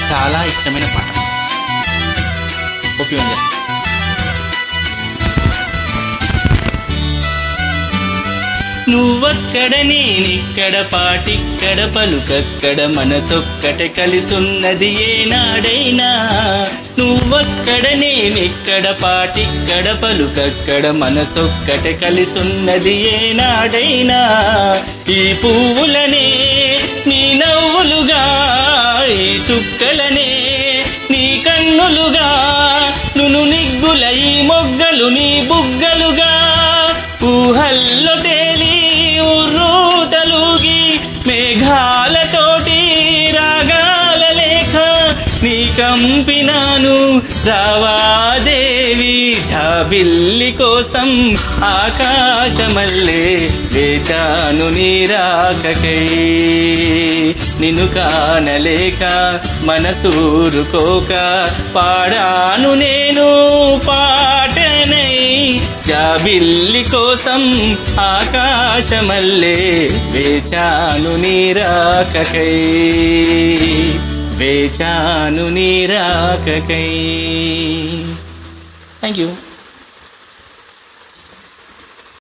చాలా ఇష్టమైన పాట ఓకే ఉంది నువ్వక్కడ నేనిక్కడ పాటిక్కడ పలుకక్కడ మనసొక్కట కలిసున్నది ఏనాడైనా నువ్వక్కడ నేనిక్కడ పాటిక్కడ పలుకక్కడ మనసొక్కట కలిసున్నది ఏనాడైనా ఈ పువ్వులనే నీ నవ్వులుగా ఈ చుక్కలనే నీ కన్నులుగా నును నిగ్గుల ఈ మొగ్గలు నీ బుగ్గలుగా ఊహల్లో తేలి ఉర్రూ తలుగి మేఘాలతోటి రాగాల లేఖ నీ కంపినాను రావాదేవి జాబిల్లి కోసం ఆకాశమల్లే వేచాను నీరాకకై నిన్ను కానలేక మనసూరుకోక పాడాను నేను పాటనై జాబిల్లి కోసం ఆకాశమల్లే వేచాను నీరాకకై వేచాను నీరాకకై థ్యాంక్ యూ